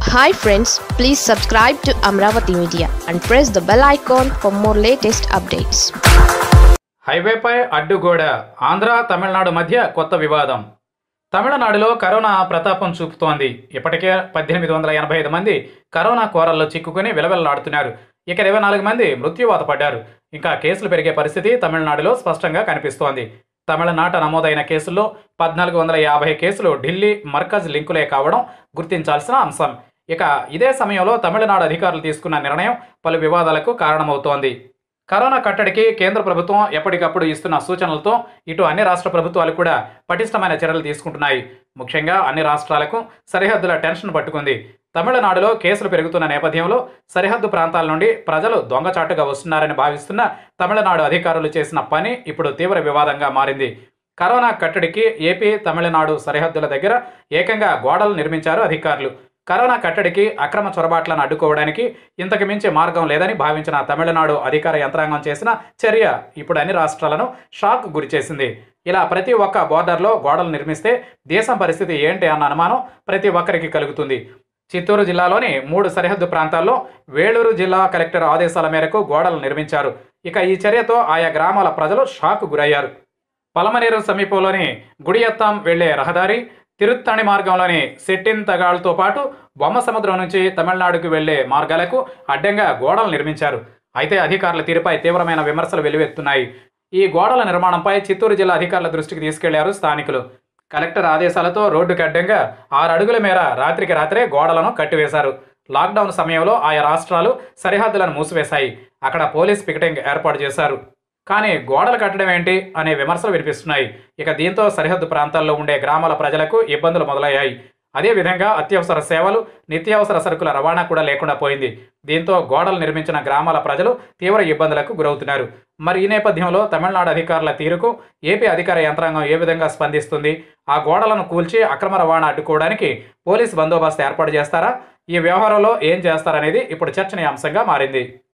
hi friends please subscribe to Amaravati media and press the bell icon for more latest updates హైవేపై అడ్డుగోడ ఆంధ్ర తమిళనాడు మధ్య కొత్త వివాదం తమిళనాడులో కరోనా ప్రతాపం చూపుతోంది ఇప్పటికే పద్దెనిమిది వందల ఎనభై ఐదు మంది కరోనా కోరల్లో చిక్కుకుని విలవిలలాడుతున్నారు ఇక ఇరవై నాలుగు మంది మృత్యువాత పడ్డారు ఇంకా కేసులు పెరిగే పరిస్థితి తమిళనాడులో స్పష్టంగా కనిపిస్తోంది తమిళనాట నమోదైన కేసుల్లో పద్నాలుగు వందల యాభై కేసులు ఢిల్లీ మర్కజ్ లింకులే కావడం గుర్తించాల్సిన అంశం ఇక ఇదే సమయంలో తమిళనాడు అధికారులు తీసుకున్న నిర్ణయం పలు వివాదాలకు కారణమవుతోంది కరోనా కట్టడికి కేంద్ర ప్రభుత్వం ఎప్పటికప్పుడు ఇస్తున్న సూచనలతో ఇటు అన్ని రాష్ట్ర ప్రభుత్వాలు కూడా పటిష్టమైన చర్యలు తీసుకుంటున్నాయి ముఖ్యంగా అన్ని రాష్ట్రాలకు సరిహద్దుల టెన్షన్ పట్టుకుంది తమిళనాడులో కేసులు పెరుగుతున్న నేపథ్యంలో సరిహద్దు ప్రాంతాల నుండి ప్రజలు దొంగచాటుగా వస్తున్నారని భావిస్తున్న తమిళనాడు అధికారులు చేసిన పని ఇప్పుడు తీవ్ర వివాదంగా మారింది కరోనా కట్టడికి ఏపీ తమిళనాడు సరిహద్దుల దగ్గర ఏకంగా గోడలు నిర్మించారు అధికారులు కరోనా కట్టడికి అక్రమ చొరబాట్లను అడ్డుకోవడానికి ఇంతకు మించి మార్గం లేదని భావించిన తమిళనాడు అధికార యంత్రాంగం చేసిన చర్య ఇప్పుడు అన్ని రాష్ట్రాలను షాక్ గురిచేసింది ఇలా ప్రతి ఒక్క బోర్డర్లో గోడలు నిర్మిస్తే దేశం పరిస్థితి ఏంటి అన్న అనుమానం ప్రతి ఒక్కరికి కలుగుతుంది చిత్తూరు జిల్లాలోని మూడు సరిహద్దు ప్రాంతాల్లో వేలూరు జిల్లా కలెక్టర్ ఆదేశాల మేరకు గోడలు నిర్మించారు ఇక ఈ చర్యతో ఆయా గ్రామాల ప్రజలు షాక్ గురయ్యారు పలమనేరు సమీపంలోని గుడియత్తాం వెళ్లే రహదారి తిరుత్తణి మార్గంలోని సెట్టిన్ తగాళ్తో పాటు బొమ్మ సముద్రం నుంచి తమిళనాడుకు వెళ్లే మార్గాలకు అడ్డంగా గోడలు నిర్మించారు అయితే అధికారుల తీరుపై తీవ్రమైన విమర్శలు వెలువెత్తున్నాయి ఈ గోడల నిర్మాణంపై చిత్తూరు జిల్లా అధికారుల దృష్టికి తీసుకెళ్లారు స్థానికులు కలెక్టర్ ఆదేశాలతో రోడ్డుకి అడ్డంగా ఆరు అడుగుల మేర రాత్రికి రాత్రే గోడలను కట్టివేశారు లాక్డౌన్ సమయంలో ఆయా రాష్ట్రాలు సరిహద్దులను మూసివేశాయి అక్కడ పోలీస్ పికెటింగ్ ఏర్పాటు చేశారు కానీ గోడలు కట్టడం ఏంటి అనే విమర్శలు వినిపిస్తున్నాయి ఇక దీంతో సరిహద్దు ప్రాంతాల్లో ఉండే గ్రామాల ప్రజలకు ఇబ్బందులు మొదలయ్యాయి అదేవిధంగా అత్యవసర సేవలు నిత్యావసర సరుకుల రవాణా కూడా లేకుండా పోయింది దీంతో గోడలు నిర్మించిన గ్రామాల ప్రజలు తీవ్ర ఇబ్బందులకు గురవుతున్నారు మరి ఈ నేపథ్యంలో తమిళనాడు అధికారుల తీరుకు ఏపీ అధికార యంత్రాంగం ఏ విధంగా స్పందిస్తుంది ఆ గోడలను కూల్చి అక్రమ రవాణా అడ్డుకోవడానికి పోలీస్ బందోబస్తు ఏర్పాటు చేస్తారా ఈ వ్యవహారంలో ఏం చేస్తారనేది ఇప్పుడు చర్చనీయాంశంగా మారింది